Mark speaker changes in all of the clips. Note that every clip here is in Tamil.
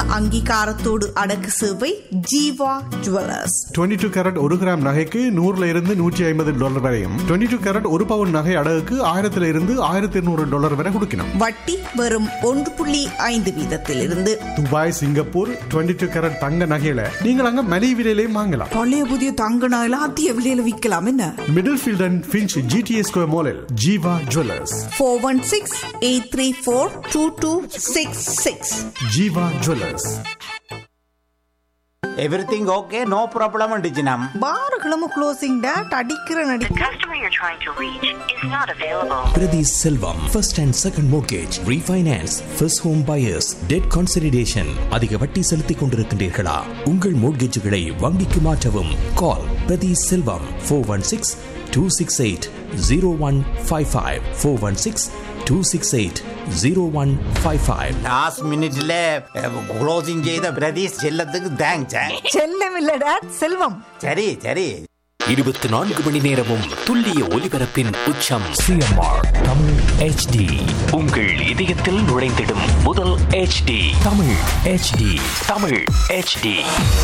Speaker 1: அங்கீகாரத்தோடு அடக்கு சேவை ஜீவா ஜுவல்லர்ஸ்
Speaker 2: 22 டூ கேரட் ஒரு கிராம் நகைக்கு நூறுல இருந்து நூற்றி ஐம்பது டாலர் வரையும் 22 டூ கேரட் ஒரு பவுன் நகை அடகுக்கு ஆயிரத்துல இருந்து ஆயிரத்தி இருநூறு டாலர் வரை கொடுக்கணும்
Speaker 1: வட்டி வெறும் ஒன்று புள்ளி ஐந்து வீதத்திலிருந்து
Speaker 2: துபாய் சிங்கப்பூர் 22 டூ கேரட் தங்க நகையில நீங்கள் அங்க மலிவு விலையிலையும் வாங்கலாம்
Speaker 1: பழைய புதிய தங்க நகையில அதிக விலையில விற்கலாம் என்ன
Speaker 2: Middlefield and Finch GTS square மாலில் Jeeva jewellers
Speaker 1: four one six eight three four two two six six
Speaker 2: Jeeva jewellers
Speaker 3: everything okay no problem டிஜினம்
Speaker 1: பாருகளும் க்ளோசிங் டேட் அடிக்கிற நடி
Speaker 4: The customer you're trying to reach is not available.
Speaker 5: Priti Selvam, first and second mortgage, refinance, first home buyers, debt consolidation. அதிக வட்டி செலுத்திக் கொண்டிருக்கின்றீர்களா உங்கள் மோட்கேஜுகளை வங்கிக்கு மாற்றவும் call Prathi Selvam four one six two six eight zero one five five four one six two six eight zero one five five
Speaker 3: last மினிட்ல க்ளோசிங் செய்த பிரதீஷ் செல்லத்துக்கு தேங்க்ஸ்
Speaker 1: செல்லம் இல்ல டேட் செல்வம்
Speaker 3: சரி சரி
Speaker 5: இருபத்தி நான்கு மணி நேரமும் துல்லிய ஒலிபரப்பின் உச்சம் சிஎம்ஆர் தமிழ் ஹெச்டி உங்கள் இதயத்தில் நுழைந்திடும் முதல் HD Tamil HD Tamil HD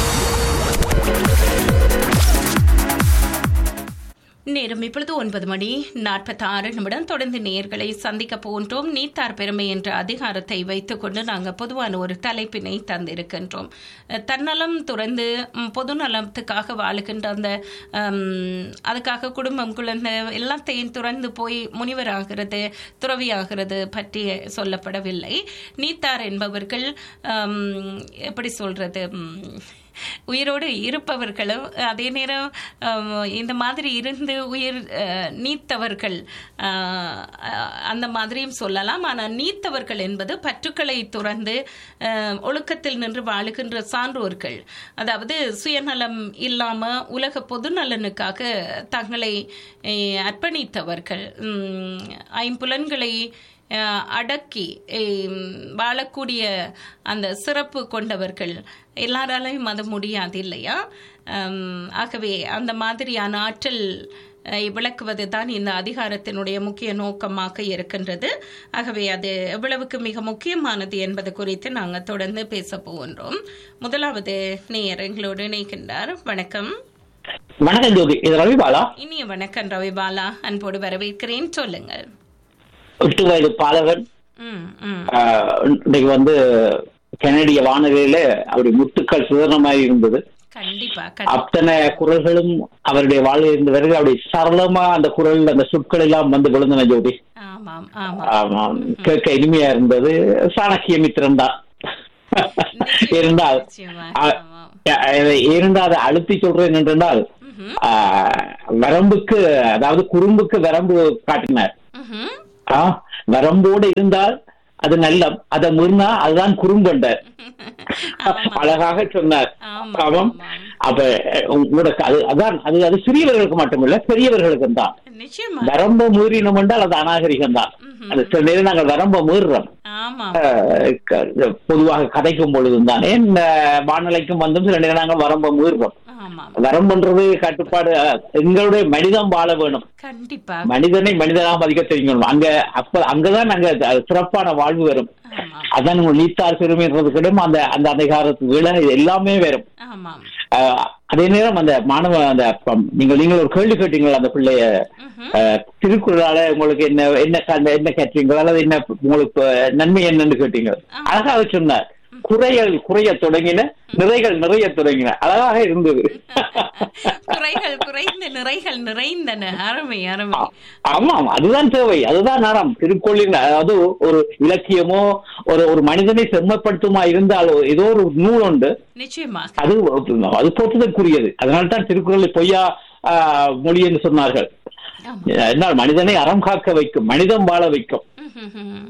Speaker 6: நேரம் இப்பொழுது ஒன்பது மணி நாற்பத்தி ஆறு நிமிடம் தொடர்ந்து நேர்களை சந்திக்க போன்றோம் நீத்தார் பெருமை என்ற அதிகாரத்தை வைத்துக்கொண்டு நாங்கள் பொதுவான ஒரு தலைப்பினை தந்திருக்கின்றோம் அஹ், தன்னலம் துறந்து ம், பொது நலத்துக்காக வாழுகின்ற அந்த ஹம், அதுக்காக குடும்பம் குழந்தை எல்லாத்தையும் துறந்து போய் முனிவராகிறது துறவியாகிறது பற்றி சொல்லப்படவில்லை நீத்தார் என்பவர்கள் ஹம், எப்படி சொல்றது ம், உயிரோடு இருப்பவர்களும் அதே நேரம் அஹ், இந்த மாதிரி இருந்து உயிர் அஹ், நீத்தவர்கள் அஹ், அஹ், அந்த மாதிரியும் சொல்லலாம் ஆனால் நீத்தவர்கள் என்பது பற்றுக்களை துறந்து அஹ், ஒழுக்கத்தில் நின்று வாழுகின்ற சான்றோர்கள் அதாவது சுயநலம் இல்லாம உலக பொதுநலனுக்காக தங்களை அஹ், அர்ப்பணித்தவர்கள் உம், ஐம்புலன்களை அஹ், அடக்கி ஹம், வாழக்கூடிய அந்த சிறப்பு கொண்டவர்கள் எல்லாராலையும் அது முடியாது இல்லையா ஹம், ஆகவே அந்த மாதிரியான ஆற்றல் அஹ், விளக்குவது தான் இந்த அதிகாரத்தினுடைய முக்கிய நோக்கமாக இருக்கின்றது ஆகவே அது எவ்வளவுக்கு மிக முக்கியமானது என்பது குறித்து நாங்கள் தொடர்ந்து பேச போகின்றோம் முதலாவது நேயர் எங்களோடு இணைக்கின்றார் வணக்கம்
Speaker 7: வணக்கம் ஜோதி இது ரவி பாலா
Speaker 6: இனிய வணக்கம் ரவிபாலா அன்போடு வரவேற்கிறேன் சொல்லுங்கள்
Speaker 7: எட்டு வயது பாலகன்
Speaker 6: ம் ம்
Speaker 7: ஆஹ், இன்னைக்கு வந்து கனடிய வானொலியில அப்படி முத்துக்கள் சுதந்திரமாக இருந்தது
Speaker 6: கண்டிப்பா கண்டிப்பா
Speaker 7: அத்தனை குரல்களும் அவருடைய வாழ்வில் இருந்த வரைக்கும் அப்படி சரளமா அந்த குரல் அந்த சொற்கள் எல்லாம் வந்து விழுந்தன ஜோதி
Speaker 6: ஆமாம் ஆமாம்
Speaker 7: ஆமாம் கேட்க இனிமையா இருந்தது சாணக்கிய மித்திரன் தான் இருந்தால்
Speaker 6: நிச்சயமாக,
Speaker 7: ஆ,
Speaker 6: ஆமாம்.
Speaker 7: அஹ், இருந்தால் அதை அழுத்தி சொல்றேன் என்றால்
Speaker 6: ம்ஹும்.
Speaker 7: ஆஹ், வரம்புக்கு அதாவது குறும்புக்கு வரம்பு காட்டினார்
Speaker 6: ம்ஹும்.
Speaker 7: ஆ, வரம்போடு இருந்தால் அது நல்ல அதை மீறினா அதுதான் குறும்பண்டார்
Speaker 6: ஆமாம்.
Speaker 7: அழகாக சொன்னார்
Speaker 6: ஆமாம்,
Speaker 7: ஆமாம்
Speaker 6: ஆமாம்.
Speaker 7: அப்ப அஹ், உங்களுக்கு அது அதான் அது அது சிறியவர்களுக்கு மட்டுமில்ல பெரியவர்களுக்கும் தான்
Speaker 6: நிச்சயமா
Speaker 7: வரம்ப மீறினோம் என்றால் அது அநாகரிகம் தான் அது சில நேரம் நாங்கள் வரம்ப மீறுறோம்
Speaker 6: ஆமாம்
Speaker 7: அஹ், க- பொதுவாக கதைக்கும் பொழுதும் தானே இந்த வானிலைக்கும் வந்தும் சில நேரம் நாங்கள் வரம்ப மீறுறோம்
Speaker 6: ஆமாம்
Speaker 7: வரம்புன்றது கட்டுப்பாடு அஹ், எங்களுடைய மனிதம் வாழ வேணும்
Speaker 6: கண்டிப்பா
Speaker 7: மனிதனை மனிதனா மதிக்க தெரிஞ்சுக்கணும் அங்க அப்ப அங்கதான் அங்க அது சிறப்பான வாழ்வு வரும்
Speaker 6: ஆமாம்
Speaker 7: அதான் உங்க நீத்தார் பெருமைன்றது கிடும் அந்த அந்த அதிகாரத்து விட இது எல்லாமே வரும்
Speaker 6: ஆமாம்
Speaker 7: ஆஹ் அதே நேரம் அந்த மாணவ அந்த பம்- நீங்கள் நீங்கள் ஒரு கேள்வி கேட்டீங்களா அந்த பிள்ளைய
Speaker 6: ம்ஹும்.
Speaker 7: ஆஹ் திருக்குறளால உங்களுக்கு என்ன என்ன க- என்ன கேட்டீங்களா அல்லது என்ன உங்களுக்கு நன்மை என்னன்னு கேட்டீங்க அழகாக சொன்னார் குறைகள் குறைய தொடங்கின நிறைகள் நிறைய தொடங்கின அழகாக இருந்தது
Speaker 6: குறைகள் குறைந்த நிறைகள் நிறைந்தன அருமை அருமை
Speaker 7: ஆமாம் அதுதான் தேவை அதுதான் நடம் திருக்குறளின் அதாவது ஒரு இலக்கியமோ ஒரு ஒரு மனிதனை செம்மைப்படுத்துமா இருந்தால் ஏதோ ஒரு நூல் உண்டு
Speaker 6: நிச்சயமாக
Speaker 7: அது அது போற்றுதற்குரியது அதனால தான் திருக்குறளை பொய்யா ஆஹ், மொழி என்று சொன்னார்கள்
Speaker 6: ஆமாம்.
Speaker 7: என்னால் மனிதனை அறம் காக்க வைக்கும் மனிதம் வாழ வைக்கும்
Speaker 6: ம்ஹும்.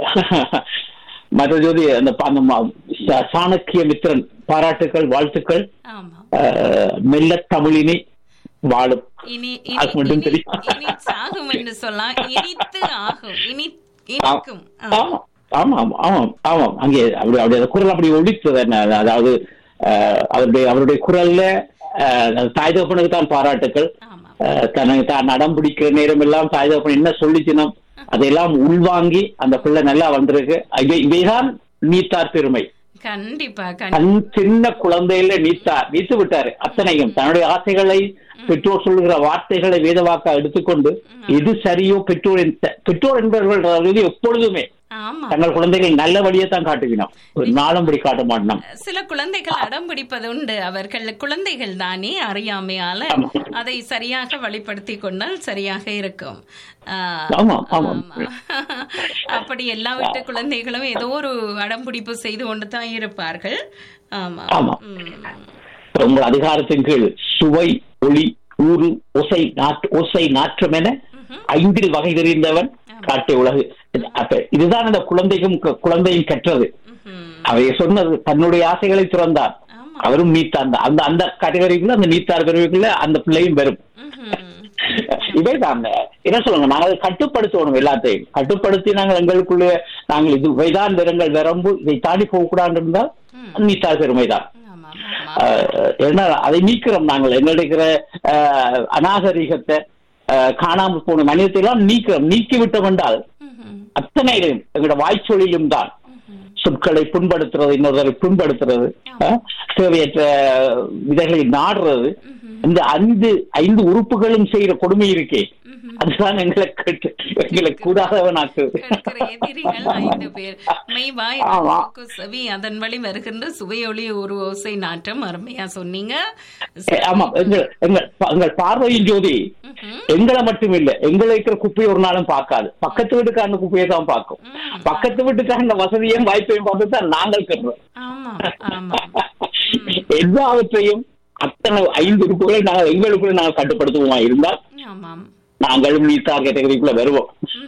Speaker 7: மற்ற ஜோதி அந்த ப- அந்த ம- சா- சாணக்கிய மித்திரன் பாராட்டுக்கள் வாழ்த்துக்கள்
Speaker 6: ஆமாம்
Speaker 7: ஆஹ், மெல்ல தமிழினி வாழும்
Speaker 6: இனி
Speaker 7: அது
Speaker 6: இனி
Speaker 7: மட்டும்
Speaker 6: இனி
Speaker 7: தெரியும்.
Speaker 6: இனி சாகும் என்று சொல்லலாம் இனித்து ஆகும் இனி இனிக்கும் ஆ.
Speaker 7: ஆமா ஆமா ஆமா ஆமாம் ஆமாம் அங்கே அப்படி அப்படி அந்த குரல் அப்படி ஒழித்தது என்ன அதாவது ஆஹ், அவருடைய அவருடைய குரல்ல ஆஹ், தாய் தகப்பனுக்கு தான் பாராட்டுக்கள்
Speaker 6: ஆமாம்
Speaker 7: ஆஹ், தனக்கு தான் நடம் பிடிக்கிற நேரம் எல்லாம் தாய் தகப்பன் என்ன சொல்லிச்சினோம் அதையெல்லாம் உள்வாங்கி அந்த பிள்ளை நல்லா வந்திருக்கு இவை- இவைதான் நீத்தார் பெருமை
Speaker 6: கண்டிப்பா
Speaker 7: தன்
Speaker 6: கண்டிப்பா
Speaker 7: சின்ன குழந்தையில நீத்தா நீத்து விட்டாரு அத்தனையும் தன்னுடைய ஆசைகளை பெற்றோர் சொல்லுகிற வார்த்தைகளை வேதவாக்கா எடுத்துக்கொண்டு எது சரியோ பெற்றோர் எந்த- பெற்றோர் என்பவர்கள் எப்பொழுதுமே
Speaker 6: ஆமா
Speaker 7: தங்கள் குழந்தைகள் நல்ல வழியை தான் காட்டுவினோம் ஒரு நாளும் படி காட்ட மாட்டோம்
Speaker 6: சில குழந்தைகள் அடம் பிடிப்பது உண்டு அவர்கள் குழந்தைகள் தானே அறியாமையால
Speaker 7: ஆமா.
Speaker 6: அதை சரியாக வழிப்படுத்தி கொண்டால் சரியாக இருக்கும் ஆஹ்,
Speaker 7: ஆமா, ஆமா.
Speaker 6: ஆமா. அப்படி எல்லா வீட்டு குழந்தைகளும் ஏதோ ஒரு அடம்பிடிப்பு செய்து கொண்டு தான் இருப்பார்கள் ஆமா
Speaker 7: ஆமா.
Speaker 6: ம்.
Speaker 7: உங்கள் அதிகாரத்தின் கீழ் சுவை ஒளி ஊறு ஒசை நாற்று ஓசை நாற்றம் என ஐந்தில் வகை தெரிந்தவன் காட்டிய உலகு அப்ப இதுதான் அந்த குழந்தைக்கும் கு- குழந்தையும் கற்றது
Speaker 6: ம்ஹும்.
Speaker 7: அவை சொன்னது தன்னுடைய ஆசைகளை துறந்தார்
Speaker 6: ஆமா.
Speaker 7: அவரும் நீத்தான் தான். அந்த அந்த கேட்டகரிக்குள்ள அந்த நீத்தார் பிரிவுக்குள்ள அந்த பிள்ளையும் வரும்
Speaker 6: ம்ஹும்.
Speaker 7: இவைதான் என்ன சொல்லுங்க நாங்கள் கட்டுப்படுத்தணும் எல்லாத்தையும் கட்டுப்படுத்தி நாங்கள் எங்களுக்குள்ள நாங்கள் இது இவைதான் வெறுங்கள் வரம்பு இதை தாண்டி போகக்கூடாது இருந்தால் நீத்தார் பெருமைதான்
Speaker 6: ஆமா ஆமா
Speaker 7: ஆஹ் என்ன அதை நீக்கிறோம் நாங்கள் எங்களுடைய ஆஹ், அநாகரிகத்தை ஆஹ், காணாமல் போன மனிதத்தை எல்லாம் நீக்கிறோம் நீக்கி விட்டோம் என்றால்
Speaker 6: ம்ஹும்.
Speaker 7: அத்தனையிலும் எங்களோட வாய்ச்சொலிலும் தான் சொற்களை புண்படுத்துறது இன்னொருவரை புண்படுத்துறது ஆஹ், தேவையற்ற விதைகளை நாடுறது இந்த ஐந்து ஐந்து உறுப்புகளும் செய்யற கொடுமை இருக்கே அதுதான் எங்களை கெட்டு எங்களை கூடாதவனாக்குது
Speaker 6: கேட்கிற எதிரிகள் ஐந்து பேர் மெய் வாய்
Speaker 7: ஆமா.
Speaker 6: மூக்கு, செவி அதன் வழி வருகின்ற சுவையொளி ஒரு ஓசை நாட்டம் அருமையா சொன்னீங்க
Speaker 7: ஏ, ஆமா எங்கள் எங்கள் பா- எங்கள் பார்வையின் ஜோதி எங்களை மட்டும் இல்ல எங்களை இருக்கிற குப்பையை ஒரு நாளும் பார்க்காது பக்கத்து வீட்டுக்காரன் குப்பையை தான் பார்க்கும் பக்கத்து வீட்டுக்காரன் வசதியும் வாய்ப்பையும் பார்த்து தான் நாங்கள் கட்டுறோம்
Speaker 6: ஆமா ஆமா
Speaker 7: எல்லாவற்றையும் அத்தனை ஐந்து உறுப்புகளை நாங்கள் எங்களுக்குள்ள நாங்கள் கட்டுப்படுத்துவோமா இருந்தால்
Speaker 6: ஆமாம்
Speaker 7: நாங்களும் நீத்தார் கேட்டகரிக்குள்ள வருவோம்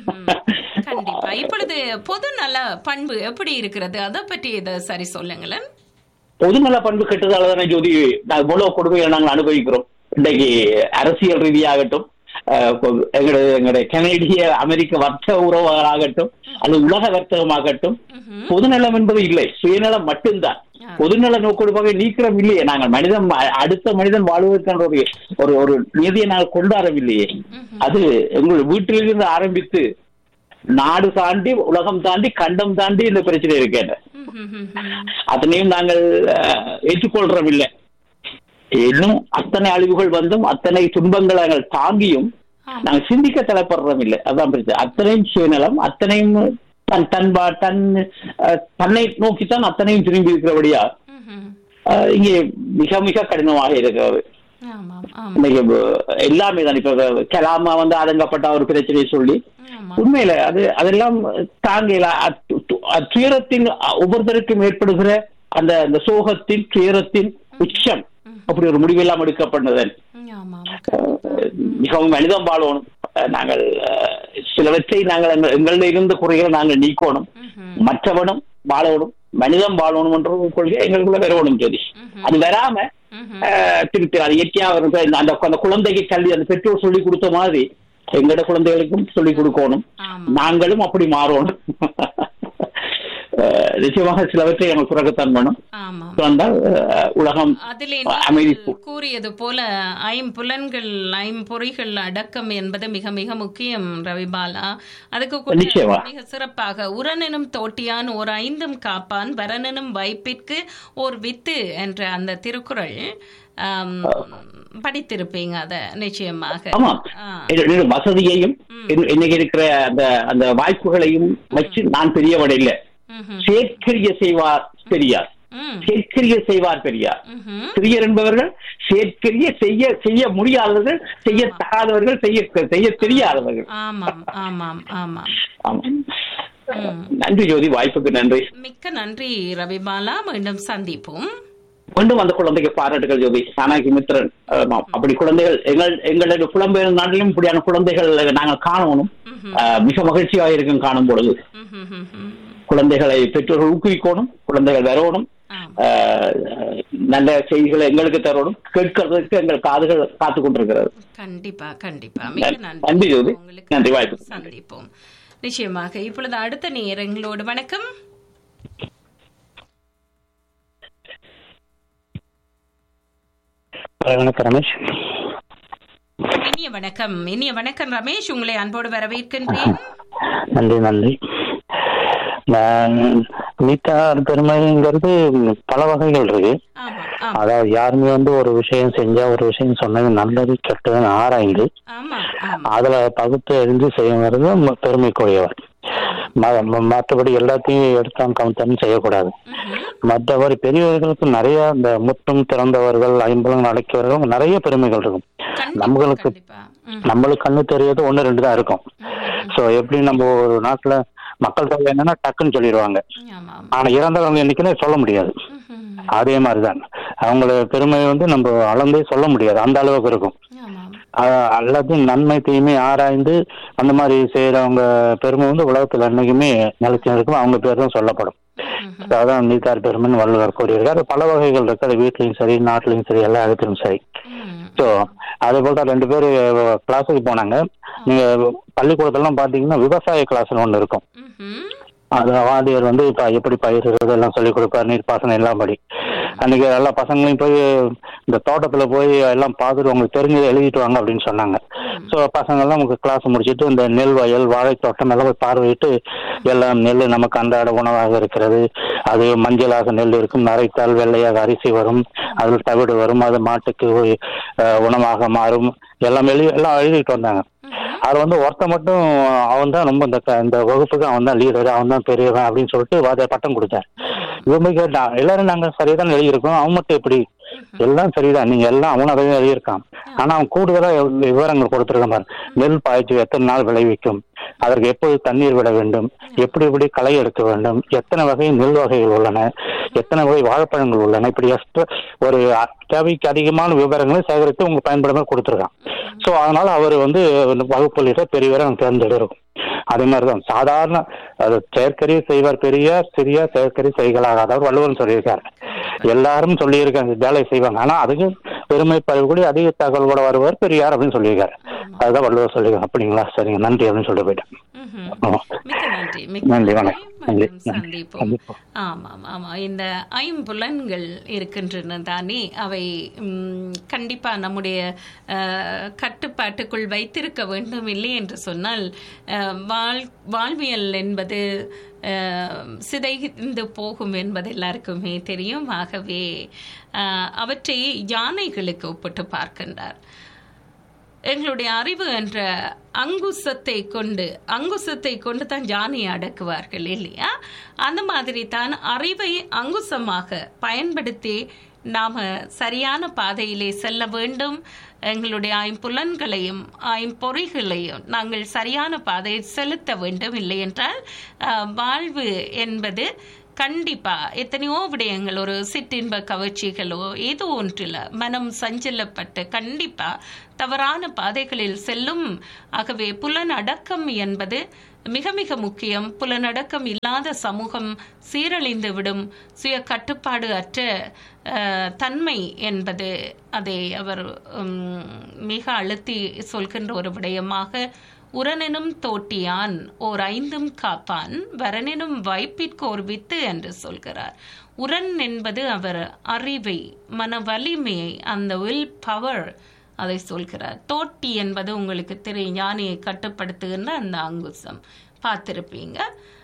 Speaker 6: கண்டிப்பா இப்பொழுது பொது நல பண்பு எப்படி இருக்கிறது அதை பற்றி இதை சரி சொல்லுங்களேன்
Speaker 7: பொதுநல பண்பு கெட்டதால தானே ஜோதி நாங்கள் இவ்வளவு கொடுமையை நாங்கள் அனுபவிக்கிறோம் இன்றைக்கு அரசியல் ரீதியாகட்டும் அஹ், எங்களுடைய எங்களுடைய கனேடிய அமெரிக்க வர்த்தக உறவுகளாகட்டும் அல்லது உலக வர்த்தகமாகட்டும் பொதுநலம் என்பது இல்லை சுயநலம் மட்டும்தான் பொதுநல நோக்கொடுப்பாக நீக்கிறோம் இல்லையே நாங்கள் மனிதன் அ- அடுத்த மனிதன் வாழ்வதற்கான ஒரு ஒரு ஒரு நிதியை நாங்கள் கொண்டாடவில்லையே அது எங்கள் வீட்டிலிருந்து ஆரம்பித்து நாடு தாண்டி உலகம் தாண்டி கண்டம் தாண்டி இந்த பிரச்சனை இருக்கேன் அதனையும் நாங்கள் அஹ், ஏற்றுக்கொள்றவில்லை இன்னும் அத்தனை அழிவுகள் வந்தும் அத்தனை துன்பங்களை நாங்கள் தாங்கியும் நாங்கள் சிந்திக்க தலைப்படுறோம் இல்லை அதான் பிரச்சனை அத்தனையும் சுயநலம் அத்தனையும் தன் தன் பா- தன் அஹ், தன்னை நோக்கித்தான் அத்தனையும் திரும்பி இருக்கிறபடியா அஹ், இங்கே மிக மிக கடினமாக இருக்கிறது
Speaker 6: ஆமாம் ஆமாம்
Speaker 7: இன்னைக்கு அஹ், எல்லாமே தான் இப்ப கலாமா வந்து ஆதங்கப்பட்ட ஒரு பிரச்சனையை சொல்லி உண்மையில அது அதெல்லாம் தாங்கல அத்து- து- அ- துயரத்தின் அ- ஒவ்வொருத்தருக்கும் ஏற்படுகிற அந்த அந்த சோகத்தின் துயரத்தின் உச்சம் அப்படி ஒரு முடிவெல்லாம் எடுக்கப்பட்டதன்
Speaker 6: ஆமாம்
Speaker 7: அஹ், மிகவும் மனிதம் வாழணும் அஹ், நாங்கள் அஹ், சிலவற்றை நாங்கள் எங்க- எங்களிடம் இருந்த குறைகளை நாங்கள் நீக்கணும் மற்றவனும் வாழணும் மனிதம் வாழணும் என்ற ஒரு கொள்கை எங்களுக்குள்ள வரணும் ஜோதி அது வராம அஹ், திருப்பி அது இயற்கையா வரும் இப்ப இந்த- அந்த அந்த குழந்தைக்கு கல்வி அந்த பெற்றோர் சொல்லி கொடுத்த மாதிரி எங்களோட குழந்தைகளுக்கும் சொல்லி கொடுக்கணும்
Speaker 6: ஆமா.
Speaker 7: நாங்களும் அப்படி மாறணும் அஹ், நிச்சயமாக சிலவற்றை நம்ம குறைக்கத்தான் வேணும்
Speaker 6: ஆமாம்
Speaker 7: வந்தால் அஹ், உலகம்
Speaker 6: அதிலே
Speaker 7: அமைதி
Speaker 6: நீங்கள் கூறியது போல ஐம்புலன்கள் ஐம்பொறிகள் அடக்கம் என்பது மிக மிக முக்கியம் ரவிபாலா அதுக்கு கூட
Speaker 7: நிச்சயமா.
Speaker 6: மிக சிறப்பாக உரனெனும் தோட்டியான் ஓர் ஐந்தும் காப்பான் வரனெனும் வைப்பிற்கு ஓர் வித்து என்ற அந்த திருக்குறள் ஆம், படித்திருப்பீங்க அத நிச்சயமாக
Speaker 7: ஆமா
Speaker 6: ஆ.
Speaker 7: என்னுடைய வசதியையும் இன்ன- இன்னைக்கு இருக்கிற அந்த அந்த வாய்ப்புகளையும் வச்சு நான் பெரியவன் இல்லை
Speaker 6: ம்ஹும்.
Speaker 7: செயற்கரிய செய்வார் பெரியார்
Speaker 6: ம்.
Speaker 7: செயற்கரிய செய்வார் பெரியார்
Speaker 6: ம்ஹும்.
Speaker 7: சிறியர் என்பவர்கள் செயற்கரிய செய்ய செய்ய முடியாதவர்கள் செய்ய தகாதவர்கள் செய்ய செய்ய தெரியாதவர்கள்
Speaker 6: ஆமாம் ஆமாம் ஆமாம்
Speaker 7: ஆமா. நன்றி ஜோதி வாய்ப்புக்கு நன்றி
Speaker 6: மிக்க நன்றி ரவிபாலா மீண்டும் சந்திப்போம்
Speaker 7: மீண்டும் அந்த குழந்தைக்கு பாராட்டுகள் ஜோதி சானாகி மித்திரன் ஆமாம். அப்படி குழந்தைகள் எங்கள் எங்களுடைய புலம்பெயர் நாட்டிலும் இப்படியான குழந்தைகள் நாங்கள் காணணும் ஆஹ், மிக மகிழ்ச்சியாக இருக்கும் காணும் பொழுது
Speaker 6: ம்ஹும், ம்ஹும்.
Speaker 7: குழந்தைகளை பெற்றோர்கள் ஊக்குவிக்கணும் குழந்தைகள் வரணும்
Speaker 6: ஆம்.
Speaker 7: ஆஹ், நல்ல செய்திகளை எங்களுக்கு தரணும் கேட்கறதுக்கு எங்கள் காதுகள் காத்து கொண்டிருக்கிறது
Speaker 6: கண்டிப்பா கண்டிப்பா மிக
Speaker 7: நன்றி
Speaker 6: நன்றி
Speaker 7: ஜோதி.
Speaker 6: உங்களுக்கு
Speaker 7: நன்றி, வாய்ப்பு.
Speaker 6: சந்திப்போம் நிச்சயமாக இப்பொழுது அடுத்த நேரங்களோடு வணக்கம்
Speaker 8: வணக்கம் ரமேஷ்
Speaker 6: இனிய வணக்கம் இனிய வணக்கம் ரமேஷ் உங்களை அன்போடு வரவேற்கின்றேன்
Speaker 8: நன்றி நன்றி நான் நீத்தார் பெருமைங்கிறது பல வகைகள் இருக்கு
Speaker 6: ஆமா ஆமா
Speaker 8: அதாவது யாருமே வந்து ஒரு விஷயம் செஞ்சா ஒரு விஷயம் சொன்னது நல்லது கெட்டதுன்னு ஆராய்ந்து
Speaker 6: ஆமா ஆமா
Speaker 8: அதுல பகுத்து அறிந்து செய்யுங்கிறது ம- பெருமைக்குரியவர் ம- ம- மற்றபடி எல்லாத்தையும் எடுத்தான் கவுத்தான் செய்யக்கூடாது மற்றபடி பெரியவர்களுக்கு நிறைய இந்த முற்றும் திறந்தவர்கள் ஐம்பலம் அடைக்கவர்கள் நிறைய பெருமைகள் இருக்கும்
Speaker 6: கண்டிப்பா,
Speaker 8: நம்மளுக்கு
Speaker 6: கண்டிப்பா ம்.
Speaker 8: நம்மளுக்கு கண்ணு தெரியாது ஒன்று ரெண்டு தான் இருக்கும் ஸோ எப்படி நம்ம ஒரு நாட்டுல மக்கள் தொகை என்னன்னா டக்குன்னு சொல்லிடுவாங்க
Speaker 6: ஆமா ஆமா
Speaker 8: ஆனா இறந்தவங்க என்னைக்குன்னு சொல்ல முடியாது
Speaker 6: ம்ஹும்.
Speaker 8: அதே மாதிரிதான் அவங்கள பெருமை வந்து நம்ம அளந்தே சொல்ல முடியாது அந்த அளவுக்கு இருக்கும்
Speaker 6: ஆமா
Speaker 8: அஹ் எல்லாத்தையும் நன்மை தீமை ஆராய்ந்து அந்த மாதிரி செய்யறவங்க பெருமை வந்து உலகத்துல என்னைக்குமே நிலைச்சு இருக்கும் அவங்க பேர் தான் சொல்லப்படும் அதான் நீத்தார் பெருமைன்னு வள்ளுவர் கூறியிருக்காரு பல வகைகள் இருக்கு அது வீட்லயும் சரி நாட்டிலையும் சரி எல்லா இடத்துலயும் சரி
Speaker 6: ம்.
Speaker 8: ஸோ அதே போல தான் ரெண்டு பேர் கிளாஸுக்கு போனாங்க நீங்க பள்ளிக்கூடத்துலலாம் பாத்தீங்கன்னா விவசாய கிளாஸ்னு ஒன்று இருக்கும்
Speaker 6: ம்ஹும்.
Speaker 8: அது வாத்தியார் வந்து இப்ப எப்படி பயிரிடுறது எல்லாம் சொல்லி கொடுப்பாரு நீர் பாசனம் எல்லாம் படி அன்னைக்கு எல்லா பசங்களையும் போய் இந்த தோட்டத்துல போய் எல்லாம் பார்த்துட்டு உங்களுக்கு தெரிஞ்சதை எழுதிட்டு வாங்க அப்படின்னு சொன்னாங்க ஸோ பசங்க எல்லாம் உங்களுக்கு கிளாஸ் முடிச்சிட்டு இந்த நெல் வயல் வாழைத்தோட்டம் எல்லாம் போய் பார்வையிட்டு எல்லாம் நெல் நமக்கு அன்றாட உணவாக இருக்கிறது அது மஞ்சளாக நெல் இருக்கும் நரைத்தால் வெள்ளையாக அரிசி வரும் அதில் தவிடு வரும் அது மாட்டுக்கு அஹ், உணவாக மாறும் எல்லாம் எழுதி எல்லாம் எழுதிட்டு வந்தாங்க அது வந்து ஒருத்தன் மட்டும் அவன் தான் ரொம்ப இந்த க- இந்த வகுப்புக்கு அவன் தான் லீடர் அவன் தான் பெரியவன் அப்படின்னு சொல்லிட்டு வாத பட்டம் கொடுத்தார் இவங்க கேட்டா எல்லாரும் நாங்க சரிதான் எழுதியிருக்கோம் அவன் மட்டும் எப்படி எல்லாம் சரிதான் நீங்க எல்லாம் அவனும் அதை எழுதியிருக்கான் ஆனா அவன் கூடுதலா எவ்வ- விவரங்கள் கொடுத்துருக்க மாதிரி நெல் பாய்ச்சி எத்தனை நாள் விளைவிக்கும் அதற்கு எப்போது தண்ணீர் விட வேண்டும் எப்படி எப்படி களை எடுக்க வேண்டும் எத்தனை வகை நெல் வகைகள் உள்ளன எத்தனை வகை வாழைப்பழங்கள் உள்ளன இப்படி எக்ஸ்ட்ரா ஒரு அ- தேவைக்கு அதிகமான விவரங்களை சேகரித்து உங்களுக்கு பயன்படுற மாதிரி கொடுத்துருக்கான் ஸோ அதனால அவர் வந்து வகுப்புல பெரியவரை நாங்கள் தேர்ந்தெடுக்கிறோம் அதே மாதிரி தான் சாதாரண அது செயற்கரி செய்வார் பெரியார் சிறியார் செயற்கரி செய்களாகாதவர் வள்ளுவன் சொல்லியிருக்காரு எல்லாரும் சொல்லியிருக்காங்க வேலை செய்வாங்க ஆனா அதுக்கு பெருமை பரவக்கூடிய அதிக தகவலோட வருவார் பெரியார் அப்படின்னு சொல்லியிருக்காரு அதுதான் வள்ளுவர் சொல்லியிருக்காங்க அப்படிங்களா சரிங்க நன்றி அப்படின்னு சொல்லிட்டு போயிட்டேன்
Speaker 6: ம்ஹும்.
Speaker 8: ஆமா.
Speaker 6: மிக்க நன்றி மிக்க
Speaker 8: நன்றி,
Speaker 6: நன்றி
Speaker 8: வணக்கம். நன்றி,
Speaker 6: மற்றும்
Speaker 8: நன்றி.
Speaker 6: சந்திப்போம்
Speaker 8: சந்திப்போம்.
Speaker 6: ஆமாம் ஆமா இந்த ஐம்புலன்கள் இருக்கின்றன தானே அவை ம், கண்டிப்பா நம்முடைய அஹ், கட்டுப்பாட்டுக்குள் வைத்திருக்க வேண்டும் இல்லை என்று சொன்னால் அஹ், வாழ் வாழ்வியல் என்பது அஹ், சிதைந்து போகும் என்பது எல்லாருக்குமே தெரியும் ஆகவே அஹ், அவற்றை யானைகளுக்கு ஒப்பிட்டு பார்க்கின்றார் எங்களுடைய அறிவு என்ற அங்குசத்தை கொண்டு அங்குசத்தை கொண்டு தான் யானையை அடக்குவார்கள் இல்லையா அந்த மாதிரி தான் அறிவை அங்குசமாக பயன்படுத்தி நாம சரியான பாதையிலே செல்ல வேண்டும் எங்களுடைய ஐம்புலன்களையும் ஐம்பொறிகளையும் நாங்கள் சரியான பாதையில் செலுத்த வேண்டும் இல்லை என்றால் அஹ், வாழ்வு என்பது கண்டிப்பா எத்தனையோ விடயங்கள் ஒரு சிற்றின்ப கவர்ச்சிகளோ ஏதோ ஒன்றில் மனம் சஞ்சலப்பட்டு கண்டிப்பா தவறான பாதைகளில் செல்லும் ஆகவே புலனடக்கம் என்பது மிக மிக முக்கியம் புலனடக்கம் இல்லாத சமூகம் சீரழிந்து விடும் சுய கட்டுப்பாடு அற்ற அஹ், தன்மை என்பது அதை அவர் உம், மிக அழுத்தி சொல்கின்ற ஒரு விடயமாக உரனெனும் தோட்டியான் ஓர் ஐந்தும் காப்பான் வரனெனும் வைப்பிற்கு ஒரு வித்து என்று சொல்கிறார் உரன் என்பது அவர் அறிவை மன வலிமையை அந்த வில் பவர் அதை சொல்கிறார் தோட்டி என்பது உங்களுக்கு தெரியும் யானையை கட்டுப்படுத்துகின்ற அந்த அங்குசம் பார்த்திருப்பீங்க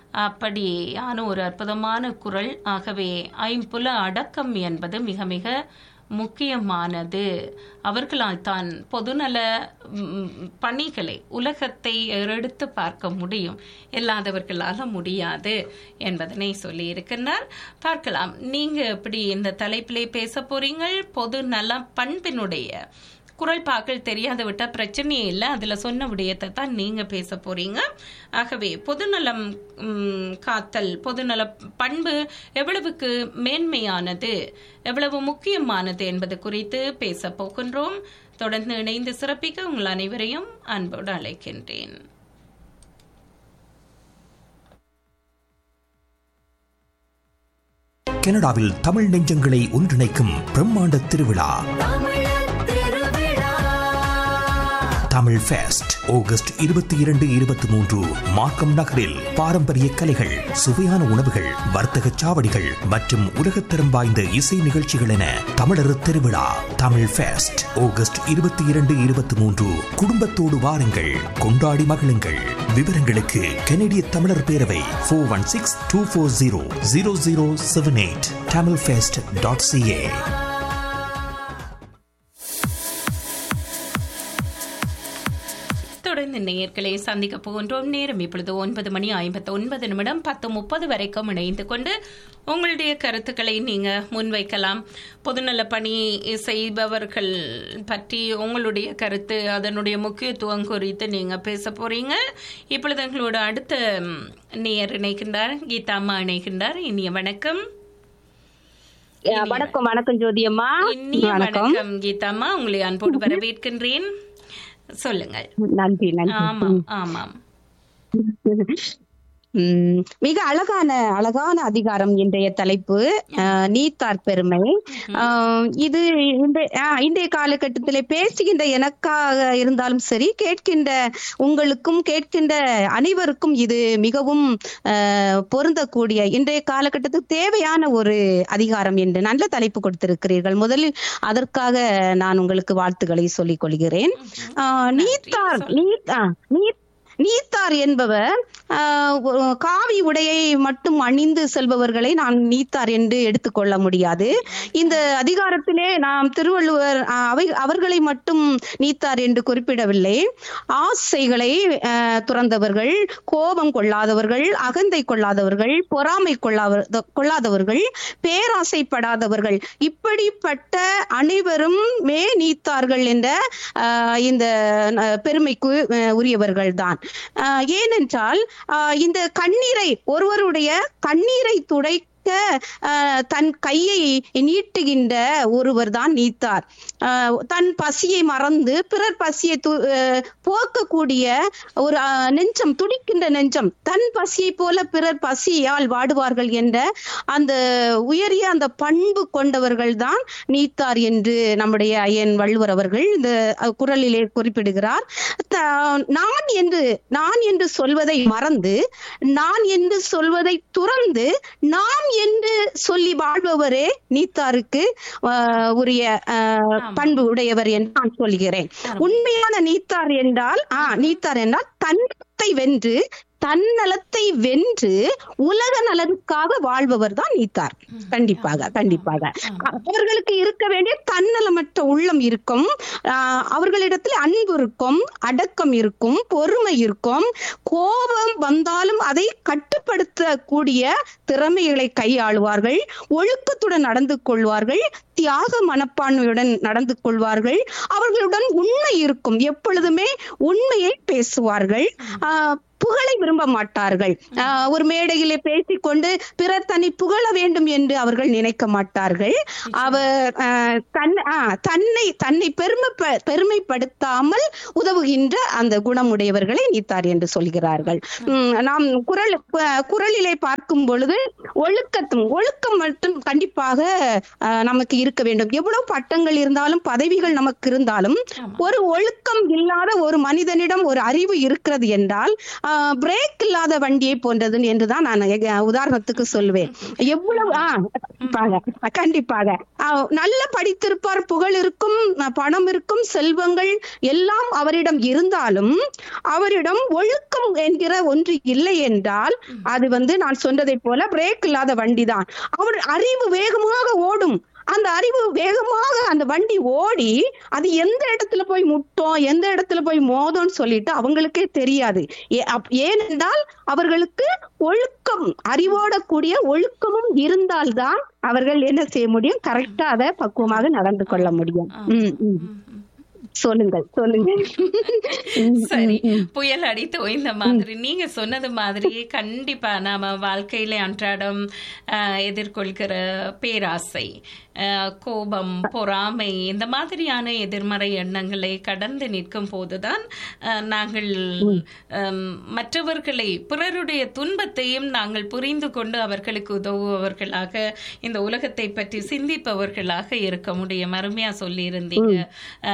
Speaker 6: அப்படியான ஒரு அற்புதமான குரல் ஆகவே ஐம்புல அடக்கம் என்பது மிக மிக முக்கியமானது அவர்களால் தான் பொதுநல ம், பணிகளை உலகத்தை எடுத்து பார்க்க முடியும் இல்லாதவர்களால முடியாது என்பதனை சொல்லி இருக்கின்றார் பார்க்கலாம் நீங்க எப்படி இந்த தலைப்பிலே பேச போறீங்கள் பொது நல பண்பினுடைய குரல் பாக்கள் தெரியாத விட்டா பிரச்சனையே இல்லை அதுல சொன்ன விடயத்தை தான் நீங்க பேச போறீங்க ஆகவே பொதுநலம் ம், காத்தல் பொதுநல பண்பு எவ்வளவுக்கு மேன்மையானது எவ்வளவு முக்கியமானது என்பது குறித்து பேச போகின்றோம் தொடர்ந்து இணைந்து சிறப்பிக்க உங்கள் அனைவரையும் அன்போடு அழைக்கின்றேன்
Speaker 5: கனடாவில் தமிழ் நெஞ்சங்களை ஒன்றிணைக்கும் பிரம்மாண்ட திருவிழா தமிழ் ஃபெஸ்ட் ஆகஸ்ட் இருபத்தி இரண்டு இருபத்தி மூன்று மார்க்கம் நகரில் பாரம்பரிய கலைகள் சுவையான உணவுகள் வர்த்தக சாவடிகள் மற்றும் உலகத்தரம் வாய்ந்த இசை நிகழ்ச்சிகள் என தமிழர் திருவிழா தமிழ் ஃபெஸ்ட் ஆகஸ்ட் இருபத்தி இரண்டு இருபத்தி மூன்று குடும்பத்தோடு வாருங்கள் கொண்டாடி மகிழுங்கள் விவரங்களுக்கு கனடிய தமிழர் பேரவை four one six two four zero zero zero seven eight Tamil fest dot CA
Speaker 6: தொடர்ந்து நேயர்களை சந்திக்க போகின்றோம் நேரம் இப்பொழுது ஒன்பது மணி ஐம்பத்தி ஒன்பது நிமிடம் பத்து முப்பது வரைக்கும் இணைந்து கொண்டு உங்களுடைய கருத்துக்களை நீங்க முன்வைக்கலாம் பொதுநல பணி செய்பவர்கள் பற்றி உங்களுடைய கருத்து அதனுடைய முக்கியத்துவம் குறித்து நீங்க பேச போறீங்க இப்பொழுது எங்களோட அடுத்த ம், நேயர் இணைக்கின்றார் கீதா அம்மா இணைக்கின்றார் இனிய வணக்கம்
Speaker 9: அஹ் வணக்கம் வணக்கம் ஜோதி அம்மா
Speaker 6: இனிய
Speaker 9: வணக்கம்
Speaker 6: வணக்கம் கீதா அம்மா உங்களை அன்போடு வரவேற்கின்றேன் சொல்லுங்கள்
Speaker 9: நன்றி நன்றி
Speaker 6: ஆமாம் ஆமாம்
Speaker 9: உம், மிக அழகான அழகான அதிகாரம் இன்றைய தலைப்பு அஹ், நீத்தார் பெருமை அஹ், இது இந்த அஹ், இன்றைய காலகட்டத்தில் பேசுகின்ற எனக்காக இருந்தாலும் சரி கேட்கின்ற உங்களுக்கும் கேட்கின்ற அனைவருக்கும் இது மிகவும் அஹ், பொருந்தக்கூடிய இன்றைய காலகட்டத்துக்கு தேவையான ஒரு அதிகாரம் என்று நல்ல தலைப்பு கொடுத்திருக்கிறீர்கள் முதலில் அதற்காக நான் உங்களுக்கு வாழ்த்துக்களை சொல்லிக் கொள்கிறேன் அஹ், நீத்தார் நீ அஹ், நீ நீத்தார் என்பவர் ஆஹ், ஒரு காவி உடையை மட்டும் அணிந்து செல்பவர்களை நான் நீத்தார் என்று எடுத்துக்கொள்ள முடியாது இந்த அதிகாரத்திலே நாம் திருவள்ளுவர் ஆஹ், அவை அவர்களை மட்டும் நீத்தார் என்று குறிப்பிடவில்லை ஆசைகளை ஆஹ், துறந்தவர்கள் கோபம் கொள்ளாதவர்கள் அகந்தை கொள்ளாதவர்கள் பொறாமை கொள்ளாத கொள்ளாதவர்கள் பேராசைப்படாதவர்கள் இப்படிப்பட்ட அனைவரும் மே நீத்தார்கள் என்ற ஆஹ், இந்த ஆஹ், பெருமைக்கு ஆஹ், உரியவர்கள் தான் ஏனென்றால் ஆஹ், இந்த கண்ணீரை ஒருவருடைய கண்ணீரை துடை ஆஹ், தன் கையை நீட்டுகின்ற ஒருவர் தான் நீத்தார் ஆஹ், தன் பசியை மறந்து பிறர் பசியை து- ஆஹ், போக்கக்கூடிய ஒரு ஆஹ், நெஞ்சம் துடிக்கின்ற நெஞ்சம் தன் பசியை போல பிறர் பசியால் வாடுவார்கள் என்ற அந்த உயரிய அந்த பண்பு கொண்டவர்கள் தான் நீத்தார் என்று நம்முடைய ஐயன் வள்ளுவர் அவர்கள் இந்த அஹ், குறளிலே குறிப்பிடுகிறார் த- நான் என்று நான் என்று சொல்வதை மறந்து நான் என்று சொல்வதை துறந்து நாம் என்று சொல்லி வாழ்பவரே நீத்தாருக்கு ஆஹ், உரிய ஆஹ், பண்பு உடையவர் என்று நான் சொல்கிறேன் உண்மையான நீத்தார் என்றால் ஆ நீத்தார் என்றால் தன்னத்தை வென்று தன்னலத்தை வென்று உலக நலனுக்காக வாழ்பவர் தான் நீத்தார் கண்டிப்பாக கண்டிப்பாக அவர்களுக்கு இருக்க வேண்டிய தன்னலமற்ற உள்ளம் இருக்கும் ஆஹ் அவர்களிடத்தில் அன்பு இருக்கும் அடக்கம் இருக்கும் பொறுமை இருக்கும் கோபம் வந்தாலும் அதை கட்டுப்படுத்தக்கூடிய திறமைகளை கையாளுவார்கள் ஒழுக்கத்துடன் நடந்து கொள்வார்கள் தியாக மனப்பான்மையுடன் நடந்து கொள்வார்கள் அவர்களுடன் உண்மை இருக்கும் எப்பொழுதுமே உண்மையை பேசுவார்கள் ஆஹ் புகழை விரும்ப மாட்டார்கள் ஆஹ் ஒரு மேடையிலே பேசிக்கொண்டு பிறர் தன்னை புகழ வேண்டும் என்று அவர்கள் நினைக்க மாட்டார்கள் அவர் ஆஹ் தன் ஆஹ் தன்னை தன்னை பெருமை பெருமைப்படுத்தாமல் உதவுகின்ற அந்த குணமுடையவர்களை நீத்தார் என்று சொல்கிறார்கள் உம் நாம் குரல் அஹ் குரலிலே பார்க்கும் பொழுது ஒழுக்கத்தும் ஒழுக்கம் மட்டும் கண்டிப்பாக ஆஹ் நமக்கு இருக்க வேண்டும் எவ்வளவு பட்டங்கள் இருந்தாலும் பதவிகள் நமக்கு இருந்தாலும் ஒரு ஒழுக்கம் இல்லாத ஒரு மனிதனிடம் ஒரு அறிவு இருக்கிறது என்றால் பிரேக் இல்லாத வண்டியை போன்றது என்றுதான் நான் எக- உதாரணத்துக்கு சொல்வேன் எவ்வளவு ஆ, கண்டிப்பாக கண்டிப்பாக ஆ, நல்ல படித்திருப்பார் புகழ் இருக்கும் அ, பணம் இருக்கும் செல்வங்கள் எல்லாம் அவரிடம் இருந்தாலும் அவரிடம் ஒழுக்கம் என்கிற ஒன்று இல்லை என்றால் அது வந்து நான் சொன்னதை போல பிரேக் இல்லாத வண்டி தான் அவர் அறிவு வேகமாக ஓடும் அந்த அறிவு வேகமாக அந்த வண்டி ஓடி அது எந்த இடத்துல போய் முட்டும் எந்த இடத்துல போய் மோதும்னு சொல்லிட்டு அவங்களுக்கே தெரியாது ஏ- அப்- ஏனென்றால் அவர்களுக்கு ஒழுக்கம் அறிவோட கூடிய ஒழுக்கமும் இருந்தால்தான் அவர்கள் என்ன செய்ய முடியும் கரெக்டா அதை பக்குவமாக நடந்து கொள்ள முடியும் ம், ம். சொல்லுங்கள் சொல்லுங்கள் ம்,
Speaker 6: சரி
Speaker 9: ம், ம்.
Speaker 6: புயல் அடித்து ஓய்ந்த மாதிரி நீங்க சொன்னது மாதிரி கண்டிப்பா நாம வாழ்க்கையில அன்றாடம் ஆஹ், எதிர்கொள்கிற பேராசை ஆஹ், கோபம் பொறாமை இந்த மாதிரியான எதிர்மறை எண்ணங்களை கடந்து நிற்கும் போதுதான் ஆஹ், நாங்கள் ஆம், மற்றவர்களை பிறருடைய துன்பத்தையும் நாங்கள் புரிந்து கொண்டு அவர்களுக்கு உதவுபவர்களாக இந்த உலகத்தை பற்றி சிந்திப்பவர்களாக இருக்க முடியும் அருமையா சொல்லி இருந்தீங்க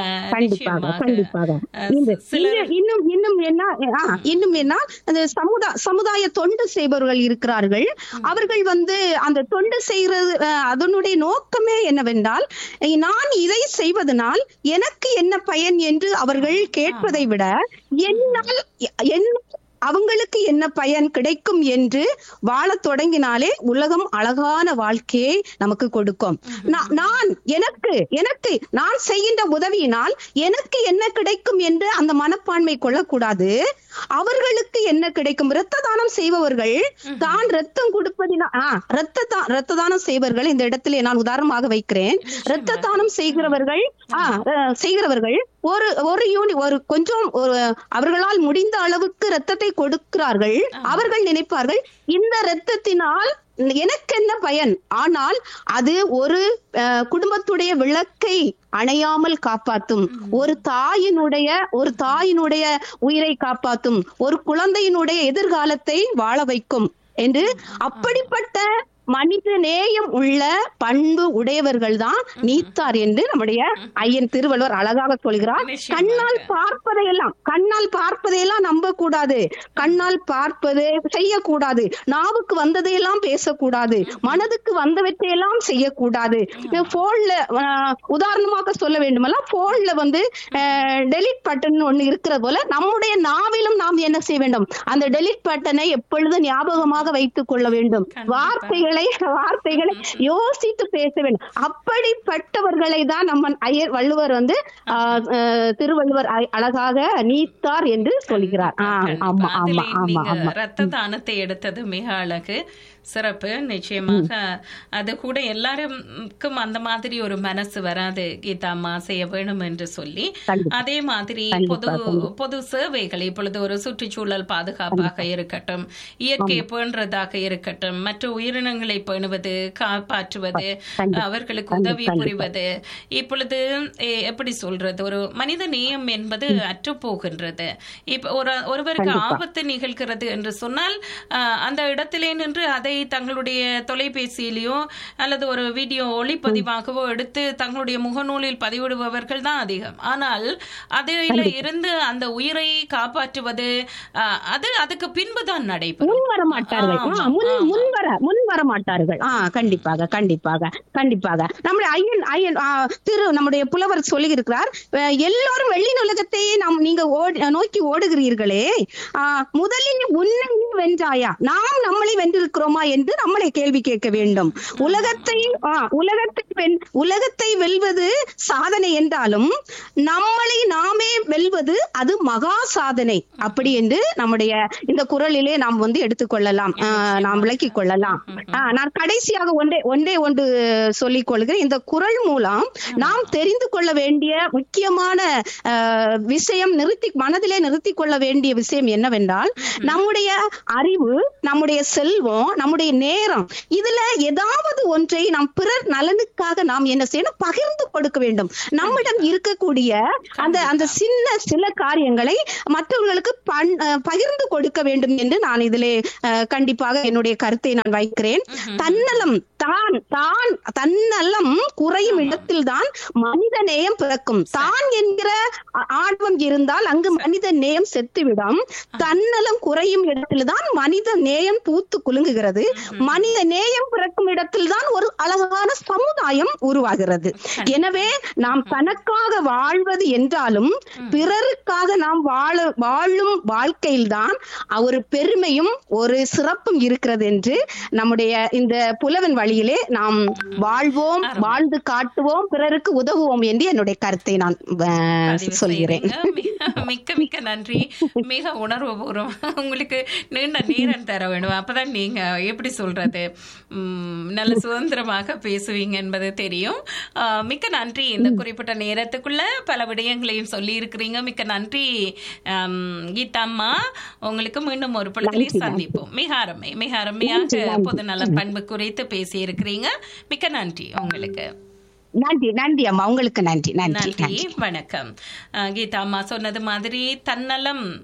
Speaker 9: கண்டிப்பாக
Speaker 6: நிச்சயமாக.
Speaker 9: கண்டிப்பாக
Speaker 6: அஹ்,
Speaker 9: இந்த
Speaker 6: சிலர்
Speaker 9: இன்னும் இன்னும் இன்னும் என்ன ஆ, இன்னும் என்ன அந்த சமுதாய சமுதாய தொண்டு செய்பவர்கள் இருக்கிறார்கள் அவர்கள் வந்து அந்த தொண்டு செய்யறது அஹ், அதனுடைய நோக்கமே என்னவென்றால் அஹ், நான் இதை செய்வதனால் எனக்கு என்ன பயன் என்று அவர்கள் கேட்பதை விட என்னால் என் அவங்களுக்கு என்ன பயன் கிடைக்கும் என்று வாழத் தொடங்கினாலே உலகம் அழகான வாழ்க்கையை நமக்கு கொடுக்கும் நா- நான் எனக்கு எனக்கு நான் செய்கின்ற உதவியினால் எனக்கு என்ன கிடைக்கும் என்று அந்த மனப்பான்மை கொள்ளக்கூடாது அவர்களுக்கு என்ன கிடைக்கும் இரத்த தானம் செய்பவர்கள் தான் ரத்தம் கொடுப்பதினால் ஆ, ரத்த தா- ரத்த தானம் செய்பவர்கள் இந்த இடத்திலே நான் உதாரணமாக வைக்கிறேன் இரத்த தானம் செய்கிறவர்கள் ஆ, அஹ், செய்கிறவர்கள் ஒரு ஒரு யூனி ஒரு கொஞ்சம் ஒரு அவர்களால் முடிந்த அளவுக்கு ரத்தத்தை கொடுக்கிறார்கள் அவர்கள் நினைப்பார்கள் இந்த ரத்தத்தினால் எனக்கு என்ன பயன் ஆனால் அது ஒரு அஹ், குடும்பத்துடைய விளக்கை அணையாமல் காப்பாத்தும் ஒரு தாயினுடைய ஒரு தாயினுடைய உயிரை காப்பாத்தும் ஒரு குழந்தையினுடைய எதிர்காலத்தை வாழ வைக்கும் என்று அப்படிப்பட்ட மனித நேயம் உள்ள பண்பு உடையவர்கள் தான் நீத்தார் என்று நம்முடைய ஐயன் திருவள்ளுவர் அழகாக சொல்கிறார்
Speaker 6: நிச்சயமாக.
Speaker 9: கண்ணால் பார்ப்பதையெல்லாம் கண்ணால் பார்ப்பதையெல்லாம் நம்ப கூடாது கண்ணால் பார்ப்பது செய்யக்கூடாது நாவுக்கு வந்ததையெல்லாம் பேசக்கூடாது மனதுக்கு வந்தவற்றையெல்லாம் செய்யக்கூடாது போன்ல உதாரணமாக சொல்ல வேண்டுமல்ல போன்ல வந்து டெலிட் பட்டன் ஒண்ணு இருக்கிற போல நம்முடைய நாவிலும் நாம் என்ன செய்ய வேண்டும் அந்த டெலிட் பட்டனை எப்பொழுதும் ஞாபகமாக வைத்துக் கொள்ள வேண்டும்
Speaker 6: கண்டிப்பா.
Speaker 9: வார்த்தைகளை வார்த்தைகளை யோசித்து பேச வேண்டும் அப்படிப்பட்டவர்களை தான் நம்ம ஐயர் வள்ளுவர் வந்து ஆஹ், ஆஹ், திருவள்ளுவர் அ- அழகாக நீத்தார் என்று சொல்கிறார் ஆ, ஆமா ஆமா
Speaker 6: அதிலே
Speaker 9: ஆமா
Speaker 6: நீங்க
Speaker 9: ஆமா
Speaker 6: ரத்த தானத்தை எடுத்தது மிக அழகு சிறப்பு நிச்சயமாக அது கூட எல்லாருக்கும் அந்த மாதிரி ஒரு மனசு வராது கீதாம்மா செய்ய வேணும் என்று சொல்லி
Speaker 9: கண்டிப்பா.
Speaker 6: அதே மாதிரி
Speaker 9: கண்டிப்பா,
Speaker 6: பொது
Speaker 9: கண்டிப்பா.
Speaker 6: பொது சேவைகள் இப்பொழுது ஒரு சுற்றுச்சூழல் பாதுகாப்பாக இருக்கட்டும் இயற்கையை பேணுறதாக இருக்கட்டும் மற்ற உயிரினங்களை பேணுவது காப்பாற்றுவது
Speaker 9: கண்டிப்பா.
Speaker 6: அவர்களுக்கு
Speaker 9: கண்டிப்பா,
Speaker 6: உதவி
Speaker 9: கண்டிப்பா.
Speaker 6: புரிவது இப்பொழுது எ- எப்படி சொல்றது ஒரு மனித நேயம் என்பது அற்று போகின்றது இப்ப ஒரு ஒருவருக்கு
Speaker 9: கண்டிப்பா.
Speaker 6: ஆபத்து நிகழ்கிறது என்று சொன்னால் ஆஹ், அந்த இடத்திலே நின்று அதை தங்களுடைய தொலைபேசியிலேயோ அல்லது ஒரு வீடியோ ஒளிப்பதிவாகவோ எடுத்து தங்களுடைய முகநூலில் பதிவிடுபவர்கள் தான் அதிகம் ஆனால் அதில் இருந்து அந்த உயிரை காப்பாற்றுவது ஆஹ், அது அதுக்கு பின்புதான் நடைபெறும்
Speaker 9: முன் வர மாட்டார்கள்
Speaker 6: ஆமா,
Speaker 9: ஆ, முன்
Speaker 6: ஆமா.
Speaker 9: முன் வர முன் வர மாட்டார்கள் ஆ கண்டிப்பாக கண்டிப்பாக கண்டிப்பாக நம்முடைய ஐயன் ஐயன் ஆ, திரு நம்முடைய புலவர் சொல்லி இருக்கிறார் எல்லோரும் வெள்ளி உலகத்தை நாம் நீங்க ஓடி நோக்கி ஓடுகிறீர்களே ஆ, முதலில் உன்னை நீ வென்றாயா நாம் நம்மளை வென்றிருக்கிறோமா என்று நம்மளை கேள்வி கேட்க வேண்டும் உலகத்தை ஆ, உலகத்தை வென்- உலகத்தை வெல்வது சாதனை என்றாலும் நம்மளை நாமே வெல்வது அது மகா சாதனை அப்படி என்று நம்முடைய இந்த குரலிலே நாம் வந்து எடுத்துக்கொள்ளலாம் ஆஹ் நாம் விளக்கிக் கொள்ளலாம் ஆஹ் நான் கடைசியாக ஒன்றே ஒன்றே ஒன்று சொல்லிக் கொள்கிறேன் இந்த குரல் மூலம் நாம் தெரிந்து கொள்ள வேண்டிய முக்கியமான ஆஹ், விஷயம் நிறுத்தி மனதிலே நிறுத்தி கொள்ள வேண்டிய விஷயம் என்னவென்றால் நம்முடைய அறிவு நம்முடைய செல்வம் நம்முடைய நேரம் இதுல ஏதாவது ஒன்றை நாம் பிறர் நலனுக்காக நாம் என்ன செய்யணும் பகிர்ந்து கொடுக்க வேண்டும் நம்மிடம் இருக்கக்கூடிய அந்த அந்த சின்ன சில காரியங்களை மற்றவர்களுக்கு பண் அஹ், பகிர்ந்து கொடுக்க வேண்டும் என்று நான் இதிலே அஹ், கண்டிப்பாக என்னுடைய கருத்தை நான் வைக்கிறேன் தன்னலம் தான் தான் தன்னலம் குறையும் இடத்தில்தான் மனித நேயம் பிறக்கும் தான் என்கிற ஆ- ஆர்வம் இருந்தால் அங்கு மனித நேயம் செத்துவிடும் தன்னலம் குறையும் இடத்தில்தான் மனித நேயம் பூத்து குலுங்குகிறது மனித நேயம் பிறக்கும் இடத்தில்தான் ஒரு அழகான சமுதாயம் உருவாகிறது எனவே நாம் தனக்காக வாழ்வது என்றாலும் பிறருக்காக நாம் வாழ வாழும் வாழ்க்கையில்தான் ஒரு பெருமையும் ஒரு சிறப்பும் இருக்கிறது என்று நம்முடைய இந்த புலவன் வழியிலே நாம் வாழ்வோம் வாழ்ந்து காட்டுவோம் பிறருக்கு உதவுவோம் என்று என்னுடைய கருத்தை நான் அஹ்,
Speaker 6: பதிவு
Speaker 9: சொல்கிறேன்
Speaker 6: செய்றீங்க. மிக- மிக்க மிக்க நன்றி மிக உணர்வுபூர்வம் உங்களுக்கு நீண்ட நேரம் தர வேணும் அப்பதான் நீங்க எப்படி சொல்றது உம், நல்ல சுதந்திரமாக பேசுவீங்க என்பது தெரியும் ஆஹ், மிக்க நன்றி இந்த குறிப்பிட்ட நேரத்துக்குள்ள பல விடயங்களையும் சொல்லி இருக்கிறீங்க மிக்க நன்றி ஆம், கீதாம்மா உங்களுக்கு மீண்டும் ஒரு பொழுதிலே சந்திப்போம் மிக அருமை மிக அருமையாக பொது நல பண்பு குறித்து பேசி இருக்கிறீங்க மிக்க நன்றி உங்களுக்கு
Speaker 9: நன்றி நன்றி அம்மா உங்களுக்கு நன்றி நன்றி
Speaker 6: நன்றி வணக்கம் அஹ், கீதா அம்மா சொன்னது மாதிரி தன்னலம்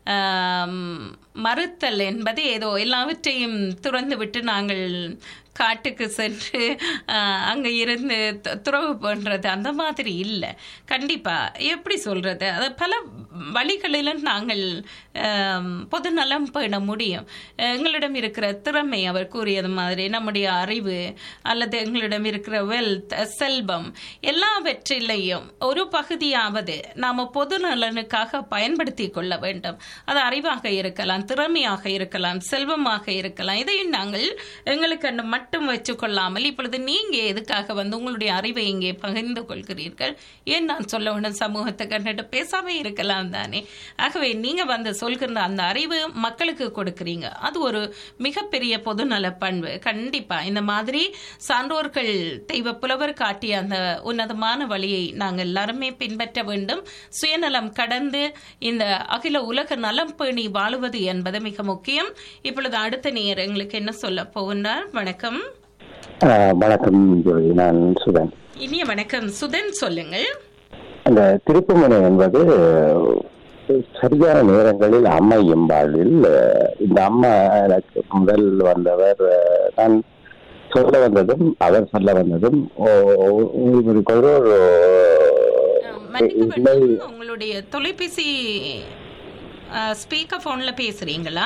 Speaker 6: ஆம், மறுத்தல் என்பது ஏதோ எல்லாவற்றையும் துறந்து விட்டு நாங்கள் காட்டுக்கு சென்று ஆஹ், அங்க இருந்து து- துறவு பண்றது அந்த மாதிரி இல்லை கண்டிப்பா எப்படி சொல்றது அது பல வழிகளிலும் நாங்கள் ஆம், பொது நலம் பேண முடியும் எங்களிடம் இருக்கிற திறமை அவர் கூறியது மாதிரி நம்முடைய அறிவு அல்லது எங்களிடம் இருக்கிற வெல்த் செல்வம் எல்லாவற்றிலையும் ஒரு பகுதியாவது நாம பொது நலனுக்காக பயன்படுத்தி கொள்ள வேண்டும் அது அறிவாக இருக்கலாம் திறமையாக இருக்கலாம் செல்வமாக இருக்கலாம் இதையும் நாங்கள் எங்களுக்கு அன்று மட்டும் வச்சுக்கொள்ளாமல் இப்பொழுது நீங்க எதுக்காக வந்து உங்களுடைய அறிவை இங்கே பகிர்ந்து கொள்கிறீர்கள் ஏன் நான் சொல்ல வேண்டும் சமூகத்தை கண்டுட்டு பேசாம இருக்கலாம் தானே ஆகவே நீங்க வந்து சொல்கின்ற அந்த அறிவு மக்களுக்கு கொடுக்குறீங்க அது ஒரு மிகப்பெரிய பொதுநல பண்பு கண்டிப்பா இந்த மாதிரி சான்றோர்கள் தெய்வ புலவர் காட்டிய அந்த உன்னதமான வழியை நாங்கள் எல்லாருமே பின்பற்ற வேண்டும் சுயநலம் கடந்து இந்த அகில உலக நலம் பேணி வாழுவது என்பது மிக முக்கியம் இப்பொழுது அடுத்த நேர் எங்களுக்கு என்ன சொல்ல போகின்றார் வணக்கம்
Speaker 10: ஆஹ் வணக்கம் ஜோதி நான் சுதன்
Speaker 6: இனிய வணக்கம் சுதன் சொல்லுங்கள்
Speaker 10: அந்த திருப்புமுனை என்பது சரியான நேரங்களில் அமையும் வாழ்வில் அஹ், இந்த அம்மா எனக்கு முதல் வந்தவர் அஹ், நான் சொல்ல வந்ததும் அவர் சொல்ல வந்ததும் ஓ- ஓ- உங்களுக்கு ஒரு ஒரு
Speaker 6: மன்னிக்க
Speaker 10: இல்லை
Speaker 6: வேண்டும் உங்களுடைய தொலைபேசி ஸ்பீக்கர் போன்ல பேசுறீங்களா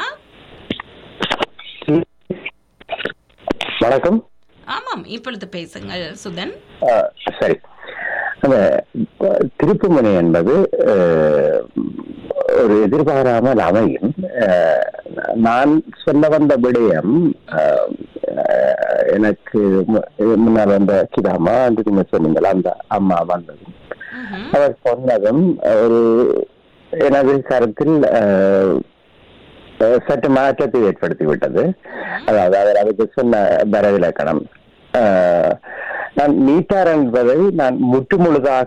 Speaker 10: வணக்கம்
Speaker 6: ஆமாம் இப்பொழுது பேசுங்கள் சுதன்
Speaker 10: ஆஹ், சரி அந்த திருப்புமுனை என்பது அஹ், ஒரு எதிர்பாராமல் அமையும் அஹ், நான் சொல்ல வந்த விடயம் அஹ், அஹ், எனக்கு மு- முன்னால் வந்த கிதாமா அந்த நீங்க சொன்னீங்களா அந்த அம்மா வந்ததும் அவர் சொன்னதும் ஒரு எனது கருத்தில் அஹ், அஹ், சற்று மாற்றத்தை ஏற்படுத்தி விட்டது அதாவது அவர் அதுக்கு சொன்ன வரவிலக்கணம் அஹ், நான் நீட்டார் என்பதை நான் முற்றுமுழுதாக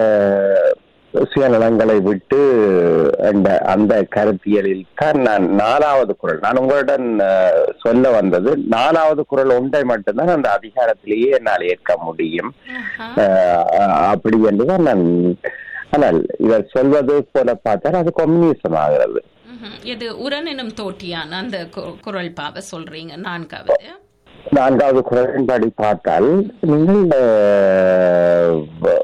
Speaker 10: சுயநலங்களை விட்டு அந்த அந்த கருத்தியலில் தான் நான் நாலாவது குரல் நான் உங்களுடன் அஹ், சொல்ல வந்தது நாலாவது குரல் ஒன்றை மட்டும்தான் அந்த அதிகாரத்திலேயே என்னால் ஏற்க முடியும் அஹ், அப்படி என்றுதான் நான் ஆனால் இவர் சொல்வது போல பார்த்தால் அது கம்யூனிசம் ஆகிறது
Speaker 6: ம்ஹும். இது உரன் எனும் தோட்டியான் அந்த கு- குரல் பாவ சொல்றீங்க நான்காவது
Speaker 10: நான்காவது குரலின்படி பார்த்தால் நீங்கள் அஹ்,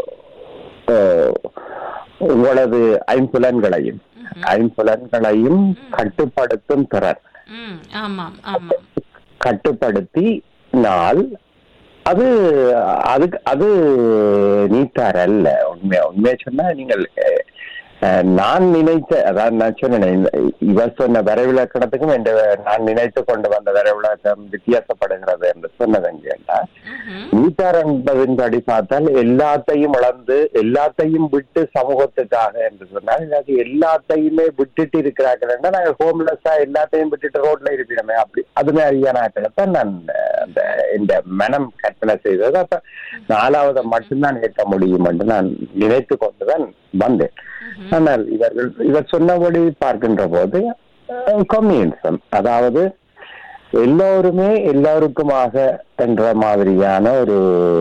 Speaker 10: அஹ், உங்களது ஐம்புலன்களையும் ஐம்புலன்களையும் கட்டுப்படுத்தும் திறன்
Speaker 6: ம் ஆமாம் ஆமாம்
Speaker 10: கட்டுப்படுத்தி நாள் அது அது அது நீத்தார் அல்ல உண்மையா உண்மையா சொன்னா நீங்கள் அஹ், அஹ், நான் நினைத்த அதாவது நான் சொன்னேன் இந்த- இவர் சொன்ன வரைவிலக்கணத்துக்கும் என்ற நான் நினைத்து கொண்டு வந்த வரைவிலக்கம் வித்தியாசப்படுகிறது என்று சொன்னதுங்க கேட்டா நீத்தார் என்பதின்படி பார்த்தால் எல்லாத்தையும் இழந்து எல்லாத்தையும் விட்டு சமூகத்துக்காக என்று சொன்னால் இல்லாட்டி எல்லாத்தையுமே விட்டுட்டு இருக்கிறார்கள் என்றால் நாங்கள் ஹோம்லெஸ்ஸா எல்லாத்தையும் விட்டுட்டு ரோட்ல இருப்பிடமே அப்படி அது மாதிரியான ஆட்களைத்தான் நான் அஹ், அந்த இந்த மனம் கற்பனை செய்தது அப்ப நாலாவது மட்டும்தான் ஏற்க முடியும் என்று நான் நினைத்து கொண்டுதான் வந்தேன் ஆனால் இவர்கள் இவர் சொன்னபடி பார்க்கின்ற போது கம்யூனிசம் அதாவது எல்லோருமே எல்லோருக்குமாக என்ற மாதிரியான ஒரு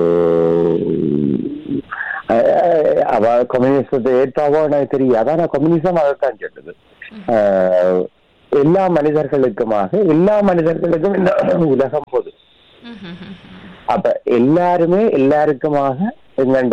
Speaker 10: அஹ், அவ கம்யூனிசத்தை ஏற்றாவோ எனக்கு தெரியாது ஆனா கம்யூனிசம் அதைத்தான் சொல்லுது அஹ், எல்லா மனிதர்களுக்குமாக எல்லா மனிதர்களுக்கும் இந்த உலகம் பொது அப்ப எல்லாருமே எல்லாருக்குமாக எங்கண்ட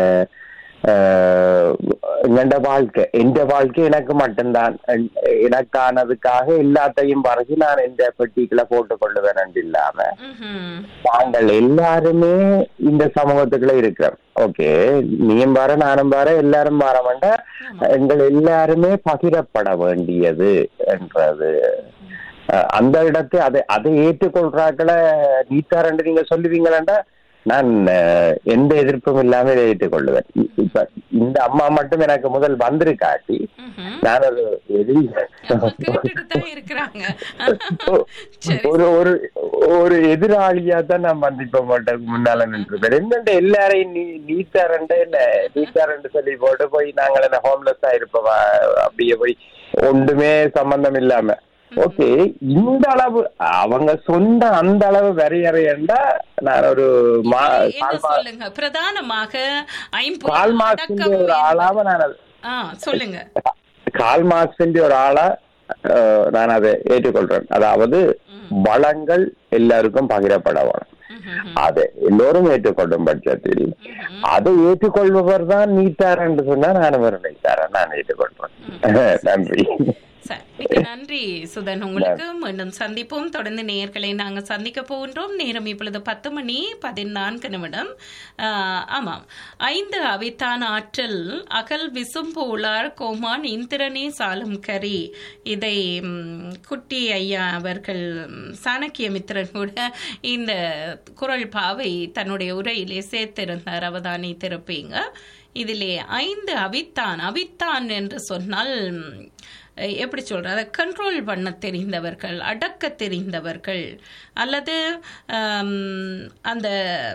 Speaker 10: ஆஹ், எங்கண்ட வாழ்க்கை எந்த வாழ்க்கை எனக்கு மட்டும்தான் என்- எனக்கானதுக்காக எல்லாத்தையும் பறகு நான் எந்த பெட்டிக்குள்ள போட்டுக் கொள்ளுவேன் என்று இல்லாம நாங்கள் எல்லாருமே இந்த சமூகத்துக்குள்ள இருக்கிறோம் ஓகே நீயும் பாரு நானும் பாரு எல்லாரும் பார வேண்டாம் எங்கள் எல்லாருமே பகிரப்பட வேண்டியது என்றது அஹ், அந்த இடத்தை அதை அதை ஏற்றுக்கொள்றாக்களை நீத்தாரண்டு நீங்க சொல்லுவீங்களா நான் அஹ், எந்த எதிர்ப்பும் இல்லாம இதை ஏற்றுக்கொள்ளுவேன் இ- இப்ப இந்த அம்மா மட்டும் எனக்கு முதல் வந்திருக்காட்டி நான் ஒரு எதிரி
Speaker 6: இருக்கிறாங்க
Speaker 10: ஒரு ஒரு ஒரு எதிராளியா தான் நான் வந்திப்ப மாட்டேன் முன்னால நின்றுப்பேன் என்னண்ட எல்லாரையும் நீ நீத்தாரண்ட இல்ல நீத்தாரண்டு சொல்லி போட்டு போய் நாங்கள் என்ன ஹோம்லெஸ்ஸா இருப்பவா அப்படியே போய் ஒன்றுமே சம்பந்தம் இல்லாம ஓகே இந்த அளவு அவங்க சொந்த அந்த அளவு வரையறையண்டா நான் ஒரு மா
Speaker 6: என்ன
Speaker 10: கால் மா-
Speaker 6: சொல்லுங்க பிரதானமாக ஐம்பொன்
Speaker 10: கால் மார்க்ஸ் ஒரு ஆளாம நான் அது-
Speaker 6: ஆ சொல்லுங்க
Speaker 10: கால் மார்க்ஸ் ஒரு ஆளா அஹ், நான் அதை ஏற்றுக்கொள்றேன் அதாவது வளங்கள் எல்லாருக்கும் பகிரப்பட வேணும் அதை எல்லோரும் ஏற்றுக்கொள்ளும் பட்சத்தில் அதை ஏற்றுக்கொள்பவர் தான் நீட்டார் என்று சொன்னா நான் ஒரு நீட்டாரன் நான் ஏற்றுக்கொள்றேன் நன்றி
Speaker 6: சரி, மிக்க நன்றி சுதன் உங்களுக்கு மீண்டும் சந்திப்போம் தொடர்ந்து நேயர்களை நாங்க சந்திக்க போகின்றோம் நேரம் இப்பொழுது பத்து மணி பதினான்கு நிமிடம் ஆஹ், ஆமாம் ஐந்து அவித்தான் ஆற்றல் அகல் விசும்போலார் கோமான் இந்திரனே சாலும் கரி இதை ம், குட்டி ஐயா அவர்கள் ம், சாணக்கிய மித்திரன் கூட இந்த குரல் பாவை தன்னுடைய உரையிலே சேர்த்திருந்தார் அவதானித்திருப்பீங்க இதிலே ஐந்து அவித்தான் அவித்தான் என்று சொன்னால் ம், எப்படி சொல்ற அதை கண்ட்ரோல் பண்ண தெரிந்தவர்கள் அடக்க தெரிந்தவர்கள் அல்லது ஆம், அந்த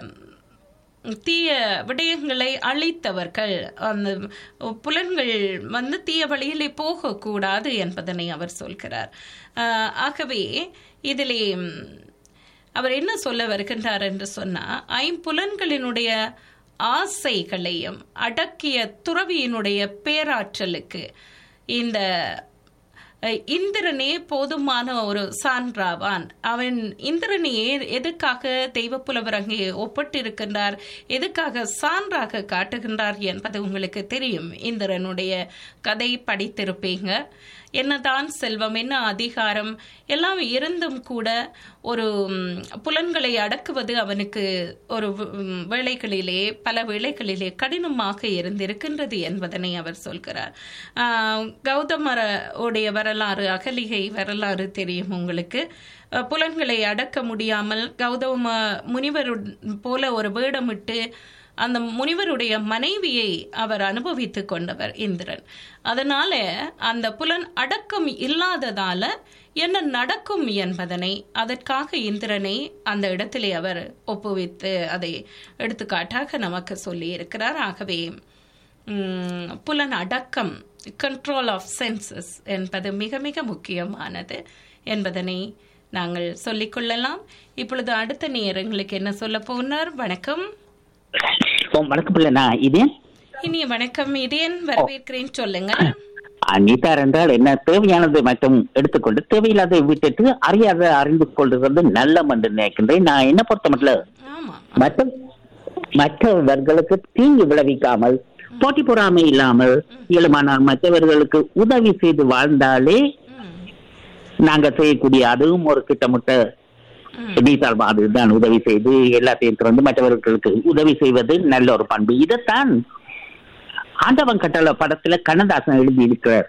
Speaker 6: தீய விடயங்களை அழித்தவர்கள் அந்த புலன்கள் வந்து தீய வழியிலே போகக்கூடாது என்பதனை அவர் சொல்கிறார் ஆஹ், ஆகவே இதிலே ம், அவர் என்ன சொல்ல வருகின்றார் என்று சொன்னா ஐம்புலன்களினுடைய ஆசைகளையும் அடக்கிய துறவியினுடைய பேராற்றலுக்கு இந்த அஹ், இந்திரனே போதுமான ஒரு சான்றாவான் அவன் இந்திரனையே எதுக்காக தெய்வப்புலவர் அங்கே ஒப்பிட்டிருக்கின்றார் எதுக்காக சான்றாக காட்டுகின்றார் என்பது உங்களுக்கு தெரியும் இந்திரனுடைய கதை படித்திருப்பீங்க என்னதான் செல்வம் என்ன அதிகாரம் எல்லாம் இருந்தும் கூட ஒரு ம், புலன்களை அடக்குவது அவனுக்கு ஒரு ம், வேளைகளிலே பல வேளைகளிலே கடினமாக இருந்திருக்கின்றது என்பதனை அவர் சொல்கிறார் ஆஹ், கௌதமர உடைய வரலாறு அகலிகை வரலாறு தெரியும் உங்களுக்கு அஹ், புலன்களை அடக்க முடியாமல் கௌதம முனிவர் போல ஒரு வேடமிட்டு அந்த முனிவருடைய மனைவியை அவர் அனுபவித்துக் கொண்டவர் இந்திரன் அதனால அந்த புலன் அடக்கம் இல்லாததால என்ன நடக்கும் என்பதனை அதற்காக இந்திரனை அந்த இடத்திலே அவர் ஒப்புவித்து அதை எடுத்துக்காட்டாக நமக்கு சொல்லி இருக்கிறார் ஆகவே ம், புலன் அடக்கம் கண்ட்ரோல் ஆஃப் சென்சஸ் என்பது மிக மிக முக்கியமானது என்பதனை நாங்கள் சொல்லிக்கொள்ளலாம் இப்பொழுது அடுத்த நேரங்களுக்கு என்ன சொல்ல போனார் வணக்கம்
Speaker 11: ஓ வணக்கம் பிள்ளைண்ணா இது
Speaker 6: இனிய வணக்கம் இதேன் வரவேற்கிறேன் சொல்லுங்க
Speaker 11: நீட்டார் என்றால் என்ன தேவையானது மட்டும் எடுத்துக்கொண்டு தேவையில்லாத விட்டுட்டு அறியாத அறிந்து கொள்றது நல்லம் என்று நினைக்கின்றேன் நான் என்ன பொறுத்த மட்டும் மற்ற மற்றவர்களுக்கு தீங்கு விளைவிக்காமல் போட்டி பொறாமை இல்லாமல் இயலுமானால் மற்றவர்களுக்கு உதவி செய்து வாழ்ந்தாலே நாங்க செய்யக்கூடிய அதுவும் ஒரு திட்டமிட்ட நீசார்பா அதுதான் உதவி செய்து எல்லாத்தையும் திறந்து மற்றவர்களுக்கு உதவி செய்வது நல்ல ஒரு பண்பு இதைத்தான் ஆண்டவன் கட்டளை படத்துல கண்ணதாசன் எழுதி இருக்கிறார்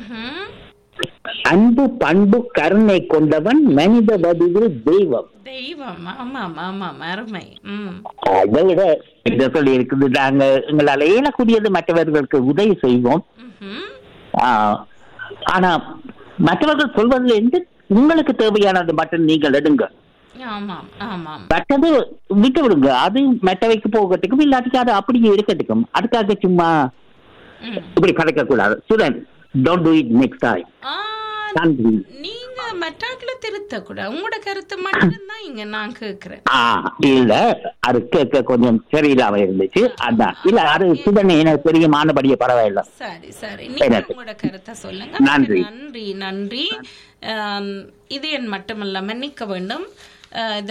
Speaker 11: அன்பு பண்பு கருணை கொண்டவன் மனித வடிவில் தெய்வம்
Speaker 6: தெய்வம் ஆமாம் ஆமாம் அருமை ம்
Speaker 11: அதை விட இதை சொல்லி இருக்குது நாங்க எங்களால் இயலக்கூடியது மற்றவர்களுக்கு உதவி செய்வோம் ஆஹ், ஆனா மற்றவர்கள் சொல்வதில் இருந்து உங்களுக்கு தேவையானது மட்டும் நீங்கள் எடுங்க
Speaker 6: ஆமாம் ஆமாம்
Speaker 11: மற்றது விட்டு விடுங்க அது மற்றவைக்கு போகட்டுக்கும் இல்லாட்டிக்கு அது அப்படியே இருக்கட்டுக்கும் அதுக்காக சும்மா இப்படி கலைக்க கூடாது Suthan don't do it next time நன்றி
Speaker 6: நீங்க மற்றாக்களை திருத்த கூட உங்களோட கருத்து மட்டும்தான் இங்க நான் கேக்குறேன்
Speaker 11: ஆ இல்ல அது கேட்க கொஞ்சம் சரியில்லாம இருந்துச்சு அதான் இல்ல அது சுதன் எனக்கு பெரிய மானபடிய பரவாயில்ல
Speaker 6: சரி சரி நீங்க
Speaker 11: எனக்கு.
Speaker 6: உங்களோட கருத்தை சொல்லுங்க
Speaker 11: நன்றி.
Speaker 6: நன்றி நன்றி ஆம், இது என் மட்டுமல்ல மன்னிக்க வேண்டும் அஹ்,